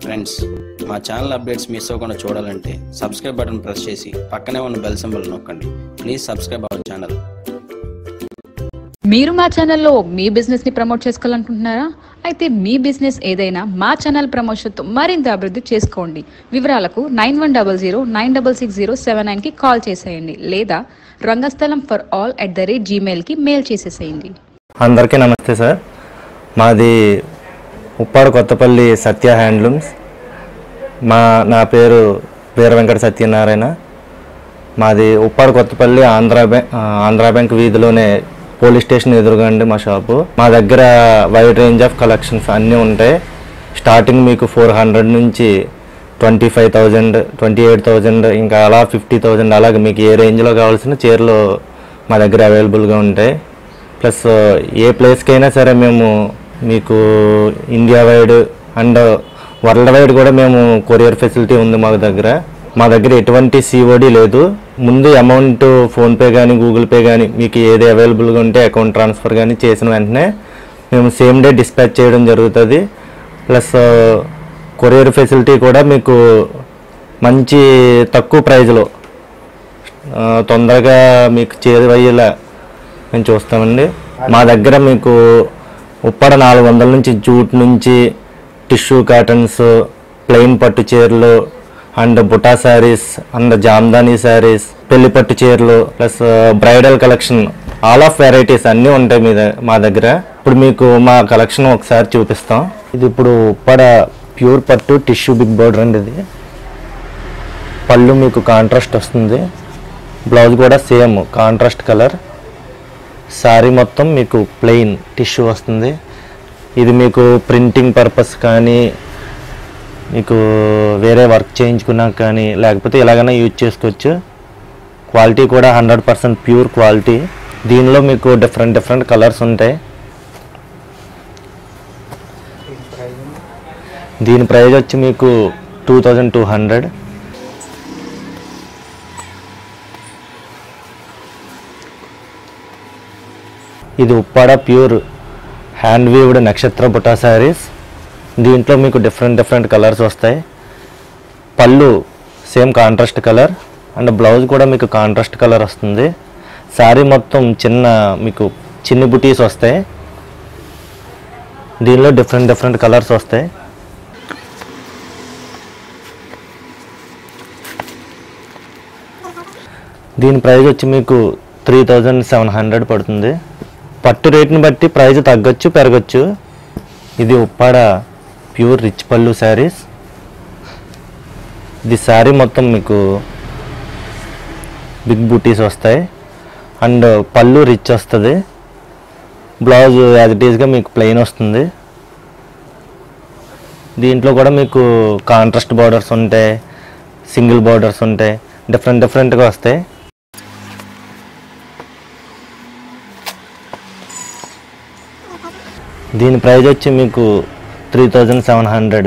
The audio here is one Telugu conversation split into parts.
ఫ్రెండ్స్ మా ఛానల్ అప్డేట్స్ మిస్ అవ్వకుండా చూడాలంటే సబ్స్క్రైబ్ బటన్ ప్రెస్ చేసి పక్కనే ఉన్న బెల్ సింబల్ నొక్కండి ప్లీజ్ సబ్స్క్రైబ్ అవర్ ఛానల్ మీరు మా ఛానల్లో మీ బిజినెస్ ని ప్రమోట్ చేసుకోవాలనుకుంటున్నారా అయితే మీ బిజినెస్ ఏదైనా మా ఛానల్ ప్రమోషన్తో మరింత అభివృద్ధి చేసుకోండి వివరాలకు nine one double zero nine double six zero seven నైన్కి కాల్ చేసేయండి లేదా Rangasthalam for all at the rate జీమెయిల్కి మెయిల్ చేసేసేయండి అందరికీ నమస్తే సార్ మాది ఉప్పాడు కొత్తపల్లి సత్య హ్యాండ్లూమ్స్ మా నా పేరు వీర వెంకట సత్యనారాయణ మాది ఉప్పాడు కొత్తపల్లి ఆంధ్ర బ్యాంక్ ఆంధ్ర బ్యాంక్ వీధిలోనే పోలీస్ స్టేషన్ ఎదురుగా అండి మా షాపు మా దగ్గర వైడ్ రేంజ్ ఆఫ్ కలెక్షన్స్ అన్నీ ఉంటాయి స్టార్టింగ్ మీకు ఫోర్ హండ్రెడ్ నుంచి twenty five thousand twenty eight thousand ఇంకా అలా ఫిఫ్టీ థౌజండ్ అలాగే మీకు ఏ రేంజ్లో కావాల్సిన చీరలు మా దగ్గర అవైలబుల్గా ఉంటాయి ప్లస్ ఏ ప్లేస్కైనా సరే మేము మీకు India wide and world wide కూడా మేము కొరియర్ ఫెసిలిటీ ఉంది మా దగ్గర మా దగ్గర ఎటువంటి సిఓడి లేదు ముందు అమౌంట్ ఫోన్పే కానీ గూగుల్ పే కానీ మీకు ఏది అవైలబుల్గా ఉంటే అకౌంట్ ట్రాన్స్ఫర్ కానీ చేసిన వెంటనే మేము సేమ్ డే డిస్పాచ్ చేయడం జరుగుతుంది ప్లస్ కొరియర్ ఫెసిలిటీ కూడా మీకు మంచి తక్కువ ప్రైజ్లో తొందరగా మీకు చేరువయ్యేలా మేము చూస్తామండి మా దగ్గర మీకు ఉప్పడ నాలుగు వందల నుంచి జూట్ నుంచి టిష్యూ కాటన్స్ ప్లెయిన్ పట్టు చీరలు అండ్ బుటా శారీస్ అండ్ జామ్దానీ శారీస్ పెళ్లి పట్టు చీరలు plus bridal collection all of varieties అన్నీ ఉంటాయి మీ ద- మా దగ్గర ఇప్పుడు మీకు మా కలెక్షన్ ఒకసారి చూపిస్తాం ఇది ఇప్పుడు ఉప్పడ ప్యూర్ పట్టు టిష్యూ బిగ్ బోర్డర్ అండి ఇది పళ్ళు మీకు కాంట్రాస్ట్ వస్తుంది బ్లౌజ్ కూడా సేమ్ కాంట్రాస్ట్ కలర్ శారీ మొత్తం మీకు ప్లెయిన్ టిష్యూ వస్తుంది ఇది మీకు ప్రింటింగ్ పర్పస్ కానీ మీకు వేరే వర్క్ చేయించుకున్నా కానీ లేకపోతే ఎలాగైనా యూజ్ చేసుకోవచ్చు క్వాలిటీ కూడా హండ్రెడ్ పర్సెంట్ ప్యూర్ క్వాలిటీ దీనిలో మీకు డిఫరెంట్ డిఫరెంట్ కలర్స్ ఉంటాయి దీని ప్రైస్ వచ్చి మీకు టూ థౌజండ్ టూ హండ్రెడ్ ఇది ఉప్పాడ ప్యూర్ హ్యాండ్ వీవ్డ్ నక్షత్ర బుటా శారీస్ దీంట్లో మీకు డిఫరెంట్ డిఫరెంట్ కలర్స్ వస్తాయి పళ్ళు same contrast colour and blouse కూడా మీకు కాంట్రాస్ట్ కలర్ వస్తుంది శారీ మొత్తం చిన్న మీకు చిన్ని బుటీస్ వస్తాయి దీనిలో డిఫరెంట్ డిఫరెంట్ కలర్స్ వస్తాయి దీని ప్రైస్ వచ్చి మీకు త్రీ థౌజండ్ సెవెన్ హండ్రెడ్ పడుతుంది పట్టు రేట్ని బట్టి ప్రైస్ తగ్గొచ్చు పెరగచ్చు ఇది ఉప్పాడ ప్యూర్ రిచ్ పళ్ళు శారీస్ ఇది శారీ మొత్తం మీకు బిగ్ బూటీస్ వస్తాయి అండ్ పళ్ళు రిచ్ వస్తుంది బ్లౌజ్ యాజ్ ఇట్ ఈస్గా మీకు ప్లెయిన్ వస్తుంది దీంట్లో కూడా మీకు కాంట్రాస్ట్ బార్డర్స్ ఉంటాయి సింగిల్ బార్డర్స్ ఉంటాయి డిఫరెంట్ డిఫరెంట్గా వస్తాయి దీని ప్రైస్ వచ్చి మీకు త్రీ థౌజండ్ సెవెన్ హండ్రెడ్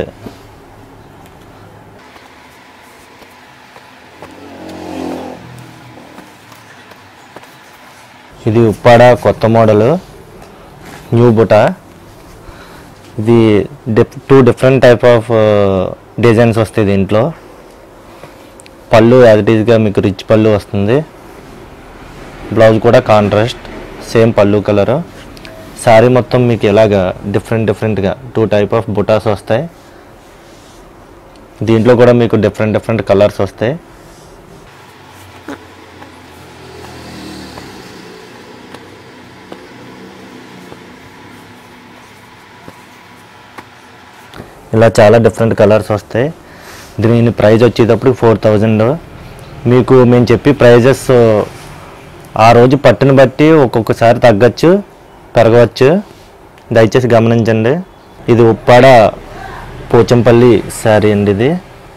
ఇది ఉప్పాడ కొత్త మోడల్ న్యూ బుటా ఇది diff two different type of designs వస్తాయి దీంట్లో పళ్ళు యాజ్ ఇట్ ఈస్గా మీకు రిచ్ పళ్ళు వస్తుంది బ్లౌజ్ కూడా కాంట్రాస్ట్ సేమ్ పళ్ళు కలరు శారీ మొత్తం మీకు ఇలాగా డిఫరెంట్ డిఫరెంట్గా టూ టైప్ ఆఫ్ బుటాస్ వస్తాయి దీంట్లో కూడా మీకు డిఫరెంట్ డిఫరెంట్ కలర్స్ వస్తాయి ఇలా చాలా డిఫరెంట్ కలర్స్ వస్తాయి దీని ప్రైస్ వచ్చేటప్పుడు ఫోర్ థౌజండ్ మీకు మేము చెప్పి ప్రైజెస్ ఆ రోజు పట్టుని బట్టి ఒక్కొక్కసారి తగ్గచ్చు పెరగవచ్చు దయచేసి గమనించండి ఇది ఉప్పాడ పోచంపల్లి శారీ అండి ఇది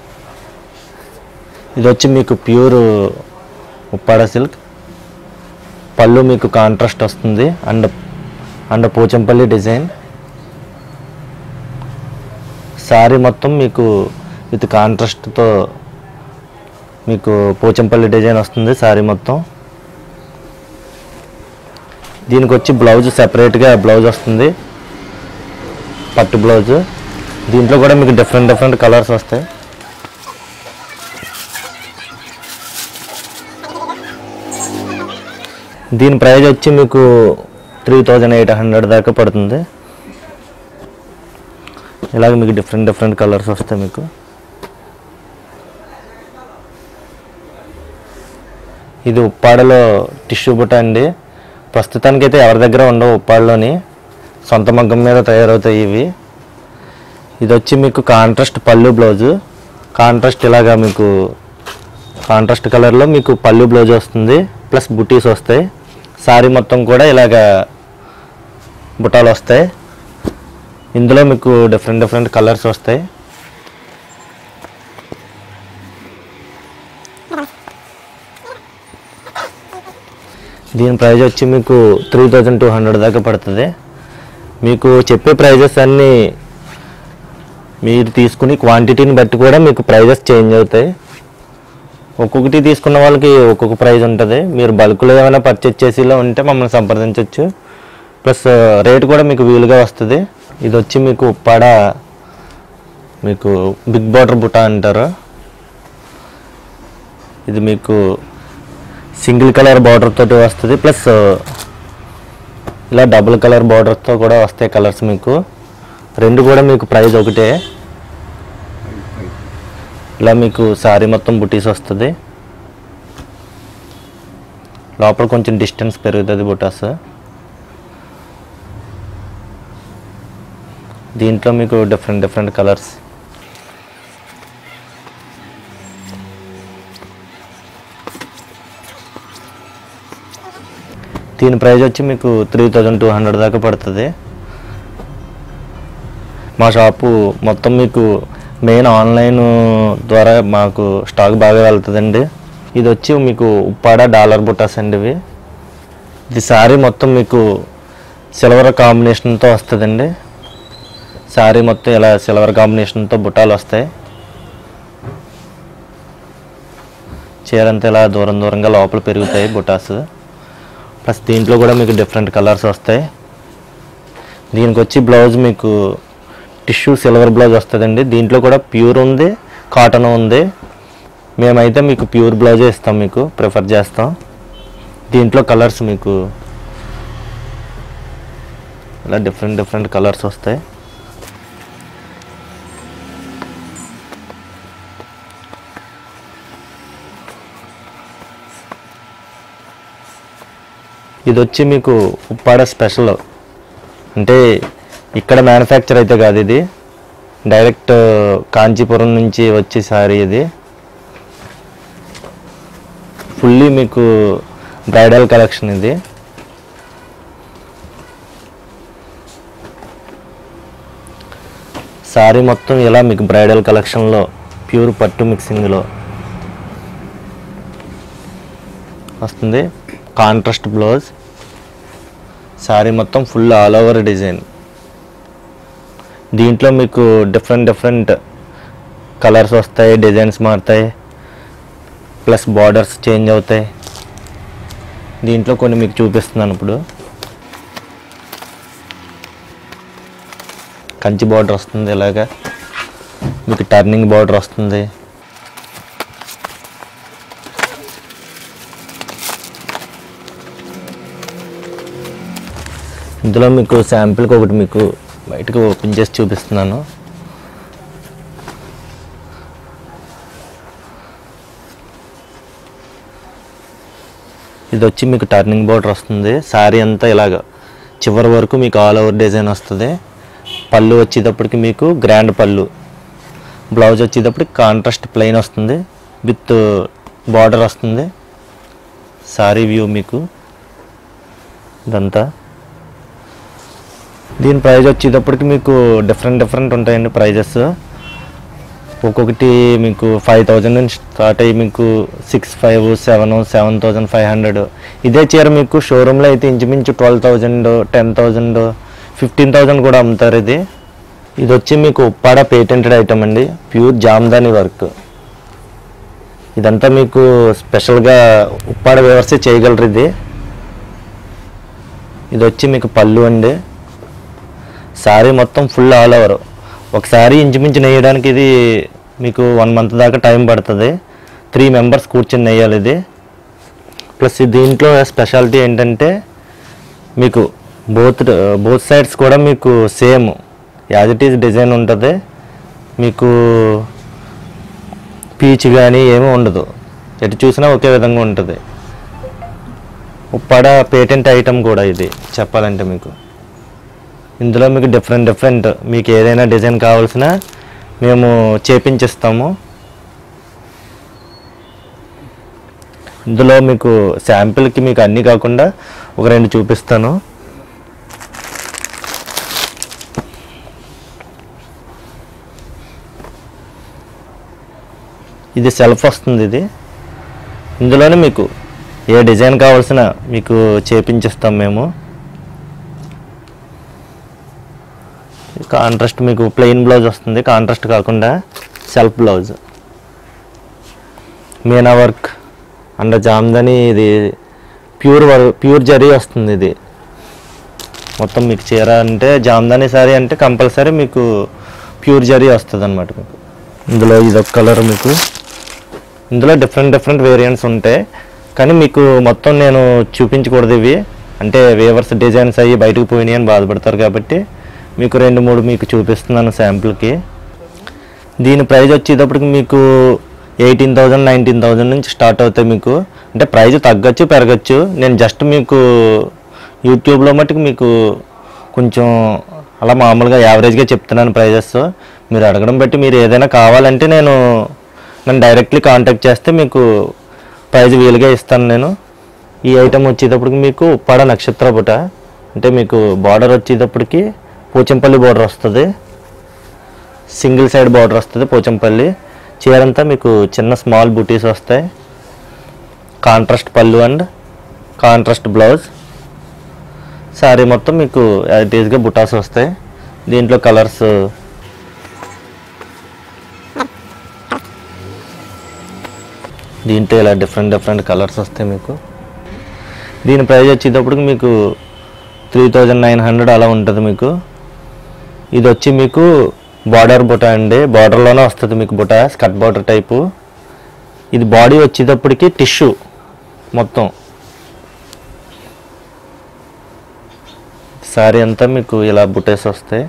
ఇది వచ్చి మీకు ప్యూర్ ఉప్పాడ సిల్క్ పళ్ళు మీకు కాంట్రాస్ట్ వస్తుంది and and Pochampally design sari మొత్తం మీకు విత్ కాంట్రాస్ట్తో మీకు పోచంపల్లి డిజైన్ వస్తుంది శారీ మొత్తం దీనికి వచ్చి బ్లౌజ్ సెపరేట్గా బ్లౌజ్ వస్తుంది పట్టు బ్లౌజ్ దీంట్లో కూడా మీకు డిఫరెంట్ డిఫరెంట్ కలర్స్ వస్తాయి దీని ప్రైస్ వచ్చి మీకు త్రీ థౌజండ్ ఎయిట్ హండ్రెడ్ దాకా పడుతుంది ఇలాగ మీకు డిఫరెంట్ డిఫరెంట్ కలర్స్ వస్తాయి మీకు ఇది ఉప్పాడలో టిష్యూ బుట్ట అండి ప్రస్తుతానికి అయితే ఎవరి దగ్గర ఉండవు ఉప్పాడలోని సొంత మగ్గం మీద తయారవుతాయి ఇవి ఇది వచ్చి మీకు కాంట్రాస్ట్ పళ్ళు బ్లౌజు కాంట్రాస్ట్ ఇలాగా మీకు కాంట్రాస్ట్ కలర్లో మీకు పళ్ళు బ్లౌజ్ వస్తుంది ప్లస్ బుటీస్ వస్తాయి శారీ మొత్తం కూడా ఇలాగా బుటాలు వస్తాయి ఇందులో మీకు డిఫరెంట్ డిఫరెంట్ కలర్స్ వస్తాయి దీని ప్రైస్ వచ్చి మీకు త్రీ థౌజండ్ టూ హండ్రెడ్ దాకా పడుతుంది మీకు చెప్పే ప్రైజెస్ అన్నీ మీరు తీసుకుని క్వాంటిటీని బట్టి కూడా మీకు ప్రైజెస్ చేంజ్ అవుతాయి ఒక్కొక్కటి తీసుకున్న వాళ్ళకి ఒక్కొక్క ప్రైస్ ఉంటుంది మీరు బల్క్లో ఏమైనా పర్చేజ్ చేసేలా ఉంటే మమ్మల్ని సంప్రదించవచ్చు ప్లస్ రేట్ కూడా మీకు వీలుగా వస్తుంది ఇది వచ్చి మీకు ఉప్పాడ మీకు బిగ్ బార్డర్ బుటా అంటారు ఇది మీకు సింగిల్ కలర్ బార్డర్ తోటి వస్తుంది ప్లస్ ఇలా డబుల్ కలర్ బార్డర్తో కూడా వస్తాయి కలర్స్ మీకు రెండు కూడా మీకు ప్రైస్ ఒకటే ఇలా మీకు శారీ మొత్తం బుటీస్ వస్తుంది లోపల కొంచెం డిస్టెన్స్ పెరుగుతుంది బుటాస్ దీంట్లో మీకు డిఫరెంట్ డిఫరెంట్ కలర్స్ దీని ప్రైస్ వచ్చి మీకు త్రీ థౌజండ్ టూ హండ్రెడ్ దాకా పడుతుంది మా షాపు మొత్తం మీకు మెయిన్ ఆన్లైన్ ద్వారా మాకు స్టాక్ బాగా వెళ్తుందండి ఇది వచ్చి మీకు ఉప్పాడ డాలర్ బుటాస్ అండి ఇవి ఇది శారీ మొత్తం మీకు సిల్వర్ కాంబినేషన్తో వస్తుందండి శారీ మొత్తం ఇలా సిల్వర్ కాంబినేషన్తో బుట్టాలు వస్తాయి చీర అంతా ఇలా దూరం దూరంగా లోపల పెరుగుతాయి బుటాస్ ప్లస్ దీంట్లో కూడా మీకు డిఫరెంట్ కలర్స్ వస్తాయి దీనికి వచ్చి బ్లౌజ్ మీకు టిష్యూ సిల్వర్ బ్లౌజ్ వస్తుందండి దీంట్లో కూడా ప్యూర్ ఉంది కాటన్ ఉంది మేమైతే మీకు ప్యూర్ బ్లౌజే ఇస్తాం మీకు ప్రిఫర్ చేస్తాం దీంట్లో కలర్స్ మీకు ఇలా డిఫరెంట్ డిఫరెంట్ కలర్స్ వస్తాయి ఇది వచ్చి మీకు ఉప్పాడ స్పెషల్ అంటే ఇక్కడ మ్యానుఫ్యాక్చర్ అయితే కాదు ఇది డైరెక్ట్ కాంచీపురం నుంచి వచ్చే సారీ ఇది ఫుల్లీ మీకు బ్రైడల్ కలెక్షన్ ఇది సారీ మొత్తం ఇలా మీకు బ్రైడల్ కలెక్షన్లో ప్యూర్ పట్టు మిక్సింగ్లో వస్తుంది కాంట్రాస్ట్ బ్లౌజ్ శారీ మొత్తం ఫుల్ ఆల్ ఓవర్ డిజైన్ దీంట్లో మీకు డిఫరెంట్ డిఫరెంట్ కలర్స్ వస్తాయి డిజైన్స్ మారుతాయి ప్లస్ బార్డర్స్ చేంజ్ అవుతాయి దీంట్లో కొన్ని మీకు చూపిస్తున్నాను ఇప్పుడు కంచి బార్డర్ వస్తుంది ఇలాగా మీకు టర్నింగ్ బార్డర్ వస్తుంది ఇందులో మీకు శాంపిల్కి ఒకటి మీకు బయటకు ఓపెన్ చేసి చూపిస్తున్నాను ఇది వచ్చి మీకు టర్నింగ్ బోర్డర్ వస్తుంది శారీ అంతా ఇలాగ చివరి వరకు మీకు ఆల్ ఓవర్ డిజైన్ వస్తుంది పళ్ళు వచ్చేటప్పటికి మీకు గ్రాండ్ పళ్ళు బ్లౌజ్ వచ్చేటప్పటికి కాంట్రాస్ట్ ప్లెయిన్ వస్తుంది విత్ బార్డర్ వస్తుంది శారీ వ్యూ మీకు ఇదంతా దీని ప్రైస్ వచ్చేటప్పటికి మీకు డిఫరెంట్ డిఫరెంట్ ఉంటాయండి ప్రైజెస్ ఒక్కొక్కటి మీకు ఫైవ్ థౌజండ్ నుంచి స్టార్ట్ అయ్యి మీకు six five seven seven thousand five hundred ఇదే చీర మీకు షోరూంలో అయితే ఇంచుమించు twelve thousand ten thousand fifteen thousand కూడా అమ్ముతారు ఇది ఇది వచ్చి మీకు ఉప్పాడ పేటెంటెడ్ ఐటమ్ అండి ప్యూర్ జామ్దాని వర్క్ ఇదంతా మీకు స్పెషల్గా ఉప్పాడ వ్యవస్థ చేయగలరు ఇది ఇది వచ్చి మీకు పళ్ళు అండి శారీ మొత్తం ఫుల్ ఆల్ ఓవర్ ఒకసారి ఇంచుమించు నేయడానికి ఇది మీకు వన్ మంత్ దాకా టైం పడుతుంది త్రీ మెంబర్స్ కూర్చొని నేయాలి ఇది ప్లస్ దీంట్లో స్పెషాలిటీ ఏంటంటే మీకు బోత్ బోత్ సైడ్స్ కూడా మీకు same as it is design ఉంటుంది మీకు పీచ్ కానీ ఏమీ ఉండదు ఎటు చూసినా ఒకే విధంగా ఉంటుంది ఉప్పాడ పేటెంట్ ఐటమ్ కూడా ఇది చెప్పాలంటే మీకు ఇందులో మీకు డిఫరెంట్ డిఫరెంట్ మీకు ఏదైనా డిజైన్ కావాల్సిన మేము చేపించిస్తాము ఇందులో మీకు శాంపిల్కి మీకు అన్నీ కాకుండా ఒక రెండు చూపిస్తాను ఇది సెల్ఫ్ వస్తుంది ఇది ఇందులోనే మీకు ఏ డిజైన్ కావాల్సిన మీకు చేపించిస్తాం మేము కాంట్రాస్ట్ మీకు ప్లెయిన్ బ్లౌజ్ వస్తుంది కాంట్రాస్ట్ కాకుండా self blouse meena work and Jamdani ఇది ప్యూర్ వర్ ప్యూర్ జరీ వస్తుంది ఇది మొత్తం మీకు చీర అంటే జామ్దాని సారీ అంటే కంపల్సరీ మీకు ప్యూర్ జరీ వస్తుంది అనమాట మీకు ఇందులో ఇదొక కలర్ మీకు ఇందులో డిఫరెంట్ డిఫరెంట్ వేరియంట్స్ ఉంటాయి కానీ మీకు మొత్తం నేను చూపించకూడదు ఇవి అంటే వేవర్స్ డిజైన్స్ అయ్యి బయటకు పోయినాయి అని బాధపడతారు కాబట్టి మీకు రెండు మూడు మీకు చూపిస్తున్నాను శాంపుల్కి దీని ప్రైస్ వచ్చేటప్పటికి మీకు ఎయిటీన్ థౌజండ్ నైన్టీన్ థౌజండ్ నుంచి స్టార్ట్ అవుతాయి మీకు అంటే ప్రైస్ తగ్గచ్చు పెరగచ్చు నేను జస్ట్ మీకు యూట్యూబ్లో మట్టుకు మీకు కొంచెం అలా మామూలుగా యావరేజ్గా చెప్తున్నాను ప్రైజెస్ మీరు అడగడం బట్టి మీరు ఏదైనా కావాలంటే నేను నన్ను డైరెక్ట్లీ కాంటాక్ట్ చేస్తే మీకు ప్రైజ్ వీలుగా ఇస్తాను నేను ఈ ఐటెం వచ్చేటప్పటికి మీకు ఉప్పాడ నక్షత్ర పుట అంటే మీకు బార్డర్ వచ్చేటప్పటికి పోచంపల్లి బార్డర్ వస్తుంది సింగిల్ సైడ్ బార్డర్ వస్తుంది పోచంపల్లి చీరంతా మీకు చిన్న స్మాల్ బూటీస్ వస్తాయి కాంట్రాస్ట్ పళ్ళు అండ్ కాంట్రాస్ట్ బ్లౌజ్ శారీ మొత్తం మీకు యాజ్ ఈజ్గా బుటాస్ వస్తాయి దీంట్లో కలర్స్ దీంట్లో ఇలా డిఫరెంట్ డిఫరెంట్ కలర్స్ వస్తాయి మీకు దీని ప్రైస్ వచ్చేటప్పటికి మీకు త్రీ థౌజండ్ నైన్ హండ్రెడ్ అలా ఉంటుంది మీకు ఇది వచ్చి మీకు బార్డర్ బుట్ట అండి బార్డర్లోనే వస్తుంది మీకు బుట్ట స్కట్ బార్డర్ టైపు ఇది బాడీ వచ్చేటప్పటికి టిష్యూ మొత్తం శారీ అంతా మీకు ఇలా బుట్టేసి వస్తాయి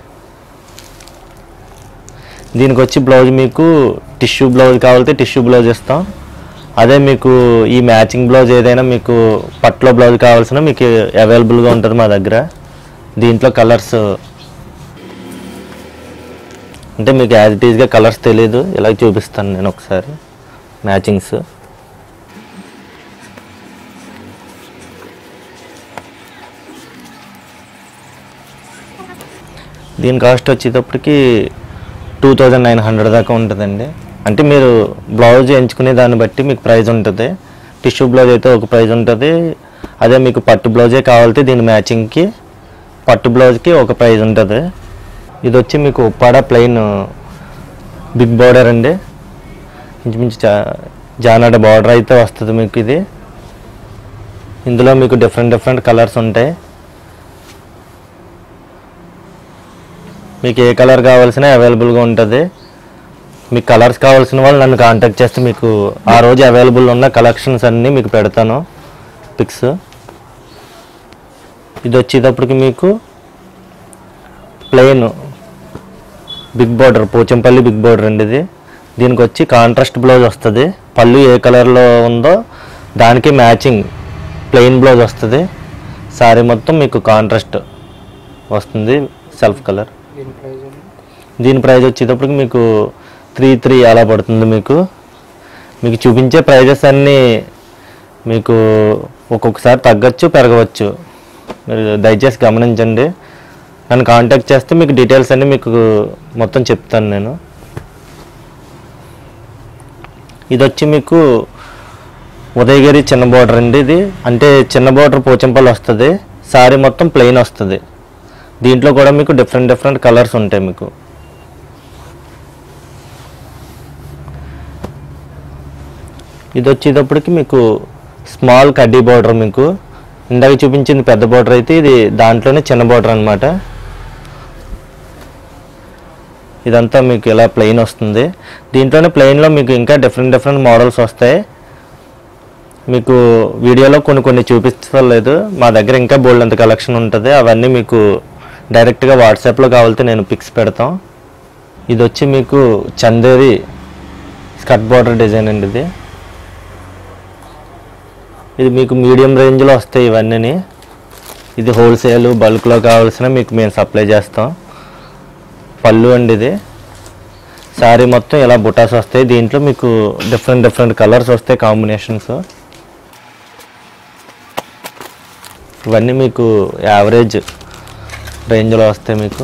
దీనికి వచ్చి బ్లౌజ్ మీకు టిష్యూ బ్లౌజ్ కావాలంటే టిష్యూ బ్లౌజ్ ఇస్తాం అదే మీకు ఈ మ్యాచింగ్ బ్లౌజ్ ఏదైనా మీకు పట్లో బ్లౌజ్ కావాల్సిన మీకు అవైలబుల్గా ఉంటుంది మా దగ్గర దీంట్లో కలర్స్ అంటే మీకు యాజ్ ఇట్ ఈస్గా కలర్స్ తెలియదు ఇలా చూపిస్తాను నేను ఒకసారి మ్యాచింగ్స్ దీని కాస్ట్ వచ్చేటప్పటికి టూ థౌజండ్ నైన్ హండ్రెడ్ దాకా ఉంటుందండి అంటే మీరు బ్లౌజ్ ఎంచుకునే దాన్ని బట్టి మీకు ప్రైస్ ఉంటుంది టిష్యూ బ్లౌజ్ అయితే ఒక ప్రైస్ ఉంటుంది అదే మీకు పట్టు బ్లౌజే కావాలంటే దీని మ్యాచింగ్కి పట్టు బ్లౌజ్కి ఒక ప్రైస్ ఉంటుంది ఇది వచ్చి మీకు ఉప్పాడ ప్లెయిన్ బిగ్ బార్డర్ అండి ఇంచుమించు జా జానాడ బార్డర్ అయితే వస్తుంది మీకు ఇది ఇందులో మీకు డిఫరెంట్ డిఫరెంట్ కలర్స్ ఉంటాయి మీకు ఏ కలర్ కావాల్సిన అవైలబుల్గా ఉంటుంది మీకు కలర్స్ కావాల్సిన వాళ్ళు నన్ను కాంటాక్ట్ చేస్తే మీకు ఆ రోజు అవైలబుల్ ఉన్న కలెక్షన్స్ అన్నీ మీకు పెడతాను పిక్స్ ఇది వచ్చేటప్పటికి మీకు plain big border Pochampally big border అండి ఇది దీనికి వచ్చి కాంట్రాస్ట్ బ్లౌజ్ వస్తుంది పళ్ళు ఏ కలర్లో ఉందో దానికి మ్యాచింగ్ ప్లెయిన్ బ్లౌజ్ వస్తుంది శారీ మొత్తం మీకు కాంట్రాస్ట్ వస్తుంది సెల్ఫ్ కలర్ దీని ప్రైస్ వచ్చేటప్పటికి మీకు త్రీ త్రీ అలా పడుతుంది మీకు మీకు చూపించే ప్రైజెస్ అన్నీ మీకు ఒక్కొక్కసారి తగ్గచ్చు పెరగవచ్చు మీరు దయచేసి గమనించండి నన్ను కాంటాక్ట్ చేస్తే మీకు డీటెయిల్స్ అన్నీ మీకు మొత్తం చెప్తాను నేను ఇది వచ్చి మీకు ఉదయగిరి చిన్న బార్డర్ అండి ఇది అంటే చిన్న బార్డర్ పోచంపల్లి వస్తుంది సారీ మొత్తం ప్లెయిన్ వస్తుంది దీంట్లో కూడా మీకు డిఫరెంట్ డిఫరెంట్ కలర్స్ ఉంటాయి మీకు ఇది వచ్చేటప్పటికి మీకు స్మాల్ కడ్డీ బార్డర్ మీకు ఇందాక చూపించింది పెద్ద బార్డర్ అయితే ఇది దాంట్లోనే చిన్న బార్డర్ అనమాట ఇదంతా మీకు ఇలా ప్లెయిన్ వస్తుంది దీంట్లోనే ప్లెయిన్లో మీకు ఇంకా డిఫరెంట్ డిఫరెంట్ మోడల్స్ వస్తాయి మీకు వీడియోలో కొన్ని కొన్ని చూపించలేదు మా దగ్గర ఇంకా బోల్డ్ అంత కలెక్షన్ ఉంటుంది అవన్నీ మీకు డైరెక్ట్గా వాట్సాప్లో కావాలితే నేను పిక్స్ పెడతాం ఇది వచ్చి మీకు చందేరి స్కర్ట్ బార్డర్ డిజైన్ అండి ఇది ఇది మీకు మీడియం రేంజ్లో వస్తాయి ఇవన్నీ ఇది హోల్సేల్ బల్క్లో కావాల్సిన మీకు మేము సప్లై చేస్తాం పళ్ళు అండి ఇది శారీ మొత్తం ఇలా బుటాస్ వస్తాయి దీంట్లో మీకు డిఫరెంట్ డిఫరెంట్ కలర్స్ వస్తాయి కాంబినేషన్స్ ఇవన్నీ మీకు యావరేజ్ రేంజ్లో వస్తాయి మీకు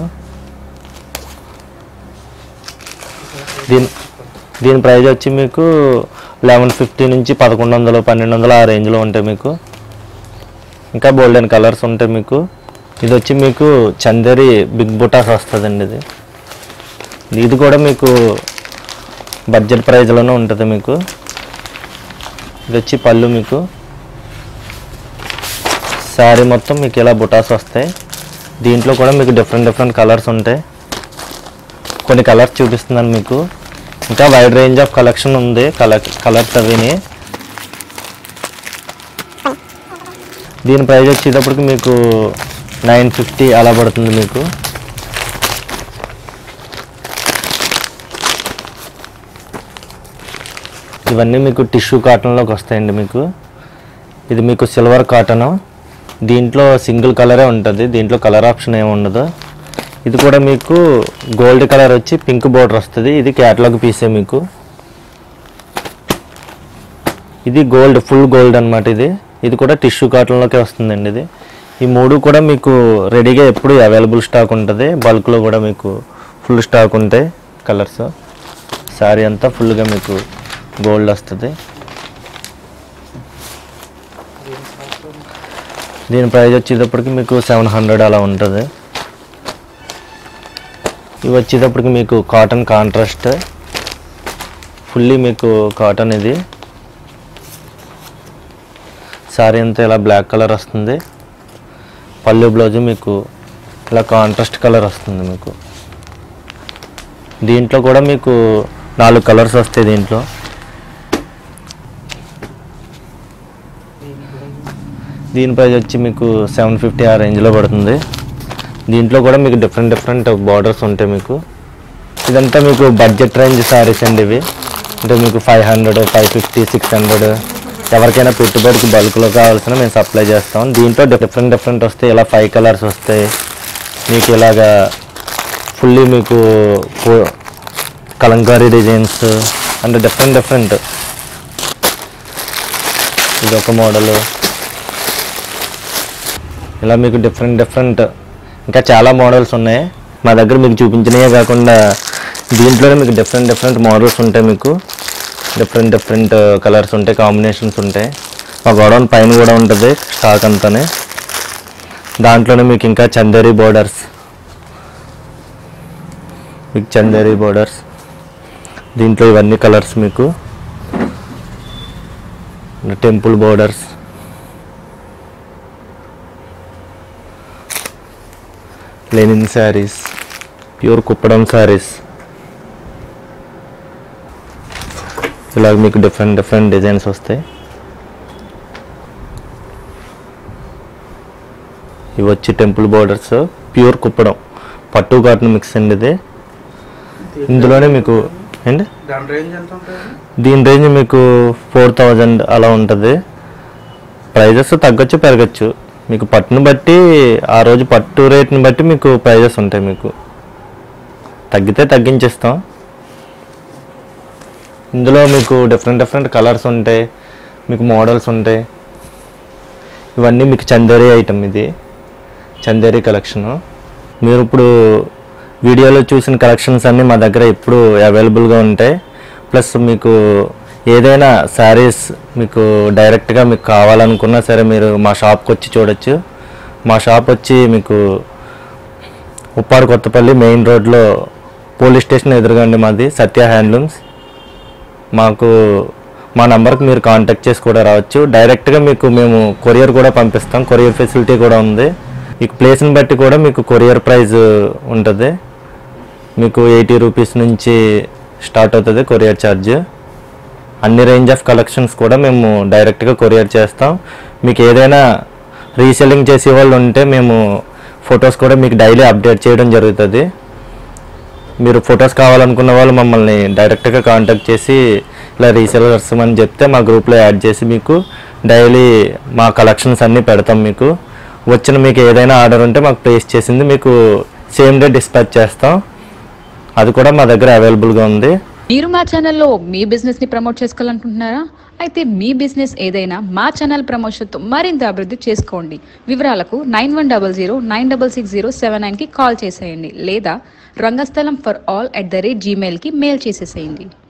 దీని దీని ప్రైస్ వచ్చి మీకు లెవెన్ ఫిఫ్టీ నుంచి పదకొండు వందలు పన్నెండు వందలు ఆ రేంజ్లో ఉంటాయి మీకు ఇంకా గోల్డెన్ కలర్స్ ఉంటాయి మీకు ఇది వచ్చి మీకు చందేరి బిగ్ బుటాస్ వస్తుందండి ఇది ఇది కూడా మీకు బడ్జెట్ ప్రైస్లోనే ఉంటుంది మీకు ఇది వచ్చి పళ్ళు మీకు శారీ మొత్తం మీకు ఇలా బుటాస్ వస్తాయి దీంట్లో కూడా మీకు డిఫరెంట్ డిఫరెంట్ కలర్స్ ఉంటాయి కొన్ని కలర్స్ చూపిస్తున్నాను మీకు ఇంకా వైడ్ రేంజ్ ఆఫ్ కలెక్షన్ ఉంది కలర్ కలర్స్ అవిని దీని ప్రైస్ వచ్చేటప్పటికి మీకు నైన్ ఫిఫ్టీ అలా పడుతుంది మీకు ఇవన్నీ మీకు టిష్యూ కాటన్లోకి వస్తాయండి మీకు ఇది మీకు సిల్వర్ కాటన్ దీంట్లో సింగిల్ కలరే ఉంటుంది దీంట్లో కలర్ ఆప్షన్ ఏమి ఉండదు ఇది కూడా మీకు గోల్డ్ కలర్ వచ్చి పింక్ బోర్డర్ వస్తుంది ఇది క్యాటలాగ్ పీసే మీకు ఇది గోల్డ్ ఫుల్ గోల్డ్ అన్నమాట ఇది ఇది కూడా టిష్యూ కాటన్లోకే వస్తుందండి ఇది ఈ మూడు కూడా మీకు రెడీగా ఎప్పుడు అవైలబుల్ స్టాక్ ఉంటుంది బల్క్లో కూడా మీకు ఫుల్ స్టాక్ ఉంటాయి కలర్స్ శారీ అంతా ఫుల్గా మీకు గోల్డ్ వస్తుంది దీని ప్రైస్ వచ్చేటప్పటికి మీకు సెవెన్ హండ్రెడ్ అలా ఉంటుంది ఇవి వచ్చేటప్పటికి మీకు కాటన్ కాంట్రాస్ట్ ఫుల్లీ మీకు కాటన్ ఇది శారీ అంతా ఇలా బ్లాక్ కలర్ వస్తుంది పళ్ళు బ్లౌజ్ మీకు ఇలా కాంట్రాస్ట్ కలర్ వస్తుంది మీకు దీంట్లో కూడా మీకు నాలుగు కలర్స్ వస్తాయి దీంట్లో దీని ప్రైస్ వచ్చి మీకు సెవెన్ ఫిఫ్టీ ఆ రేంజ్లో పడుతుంది దీంట్లో కూడా మీకు డిఫరెంట్ డిఫరెంట్ బార్డర్స్ ఉంటాయి మీకు ఇదంతా మీకు బడ్జెట్ రేంజ్ శారీస్ అండి ఇవి అంటే మీకు five hundred five fifty six hundred ఎవరికైనా పెట్టుబడికి బల్క్లో కావాల్సిన మేము సప్లై చేస్తాం దీంట్లో డిఫరెంట్ డిఫరెంట్ వస్తాయి ఇలా ఫైవ్ కలర్స్ వస్తాయి మీకు ఇలాగా ఫుల్లీ మీకు ఫో- కలంకారీ డిజైన్స్ అంటే డిఫరెంట్ డిఫరెంట్ ఇది ఒక మోడల్ ఇలా మీకు డిఫరెంట్ డిఫరెంట్ ఇంకా చాలా మోడల్స్ ఉన్నాయి మా దగ్గర మీకు చూపించినవే కాకుండా దీంట్లోనే మీకు డిఫరెంట్ డిఫరెంట్ మోడల్స్ ఉంటాయి మీకు డిఫరెంట్ డిఫరెంట్ కలర్స్ ఉంటాయి కాంబినేషన్స్ ఉంటాయి మా గోడౌన్ పైన కూడా ఉంటుంది స్టాక్ అంతానే దాంట్లోనే మీకు ఇంకా చందేరి బోర్డర్స్ మీకు చందేరి బోర్డర్స్ దీంట్లో ఇవన్నీ కలర్స్ మీకు temple borders linen saris pure Kuppadam saris ఇలాగ మీకు డిఫరెంట్ డిఫరెంట్ డిజైన్స్ వస్తాయి ఇవి వచ్చి టెంపుల్ బోర్డర్స్ ప్యూర్ కుప్పడం పట్టు కాటన్ మిక్స్ అండి ఇది ఇందులోనే మీకు ఏంటి దాని రేంజ్ ఎంత ఉంటుంది దీని రేంజ్ మీకు ఫోర్ థౌజండ్ అలా ఉంటుంది ప్రైజెస్ తగ్గొచ్చు పెరగచ్చు మీకు పట్టును బట్టి ఆ రోజు పట్టు రేట్ని బట్టి మీకు ప్రైజెస్ ఉంటాయి మీకు తగ్గితే తగ్గించేస్తాం ఇందులో మీకు డిఫరెంట్ డిఫరెంట్ కలర్స్ ఉంటాయి మీకు మోడల్స్ ఉంటాయి ఇవన్నీ మీకు చందేరి ఐటమ్ ఇది చందేరి కలెక్షను మీరు ఇప్పుడు వీడియోలో చూసిన కలెక్షన్స్ అన్నీ మా దగ్గర ఎప్పుడు అవైలబుల్గా ఉంటాయి ప్లస్ మీకు ఏదైనా శారీస్ మీకు డైరెక్ట్గా మీకు కావాలనుకున్నా సరే మీరు మా షాప్కి వచ్చి చూడొచ్చు మా షాప్ వచ్చి మీకు ఉప్పాడు కొత్తపల్లి మెయిన్ రోడ్లో పోలీస్ స్టేషన్ ఎదురుగండి మాది సత్య హ్యాండ్లూమ్స్ మాకు మా నంబర్కి మీరు కాంటాక్ట్ చేసి కూడా రావచ్చు డైరెక్ట్గా మీకు మేము కొరియర్ కూడా పంపిస్తాం కొరియర్ ఫెసిలిటీ కూడా ఉంది మీకు ప్లేస్ని బట్టి కూడా మీకు కొరియర్ ప్రైస్ ఉంటుంది మీకు ఎయిటీ రూపీస్ నుంచి స్టార్ట్ అవుతుంది కొరియర్ ఛార్జ్ అన్ని రేంజ్ ఆఫ్ కలెక్షన్స్ కూడా మేము డైరెక్ట్గా కొరియర్ చేస్తాం మీకు ఏదైనా రీసెల్లింగ్ చేసే వాళ్ళు ఉంటే మేము ఫొటోస్ కూడా మీకు డైలీ అప్డేట్ చేయడం జరుగుతుంది మీరు ఫొటోస్ కావాలనుకున్న వాళ్ళు మమ్మల్ని డైరెక్ట్గా కాంటాక్ట్ చేసి ఇలా రీసెలర్స్ అని చెప్తే మా గ్రూప్లో యాడ్ చేసి మీకు డైలీ మా కలెక్షన్స్ అన్నీ పెడతాం మీకు వచ్చిన మీకు ఏదైనా ఆర్డర్ ఉంటే మాకు ప్లేస్ చేసింది మీకు సేమ్ డే డిస్పాచ్ చేస్తాం అది కూడా మా దగ్గర అవైలబుల్గా ఉంది మీరు మా ఛానల్లో మీ బిజినెస్ ని ప్రమోట్ చేసుకోవాలనుకుంటున్నారా అయితే మీ బిజినెస్ ఏదైనా మా ఛానల్ ప్రమోషన్తో మరింత అభివృద్ధి చేసుకోండి వివరాలకు nine one double zero nine double six zero seven నైన్కి కాల్ చేసేయండి లేదా Rangasthalam for all at the rate జీమెయిల్కి మెయిల్ చేసేసేయండి